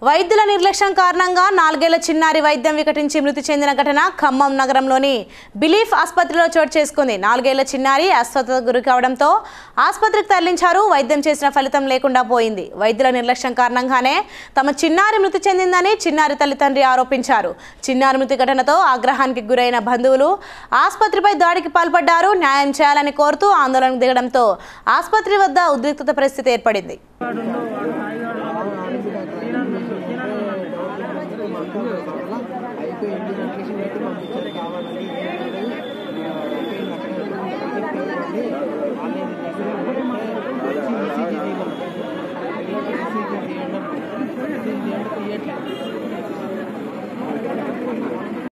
వైద్యుల నిర్లక్ష్యం కారణంగా నాలుగేళ్ల చిన్నారి వైద్యం వికటించి మృతి చెందిన ఘటన ఖమ్మం నగరంలోని బిలీఫ్ ఆసుపత్రిలో చోటు చేసుకుంది నాలుగేళ్ల చిన్నారి అస్వస్థతకు గురి కావడంతో ఆసుపత్రికి తరలించారు వైద్యం చేసిన ఫలితం లేకుండా పోయింది వైద్యుల నిర్లక్ష్యం కారణంగానే తమ చిన్నారి మృతి చెందిందని చిన్నారి తల్లిదండ్రి ఆరోపించారు చిన్నారి మృతి ఘటనతో ఆగ్రహానికి గురైన బంధువులు ఆసుపత్రిపై దాడికి పాల్పడ్డారు న్యాయం చేయాలని కోరుతూ ఆందోళనకు దిగడంతో ఆసుపత్రి వద్ద ఉద్రిక్తత పరిస్థితి ఏర్పడింది అయిపోయి ఇంటి నోటిఫికేషన్ పెట్టి పంపించారు కావాలని అయిపోయి లక్ష ఆన్లైన్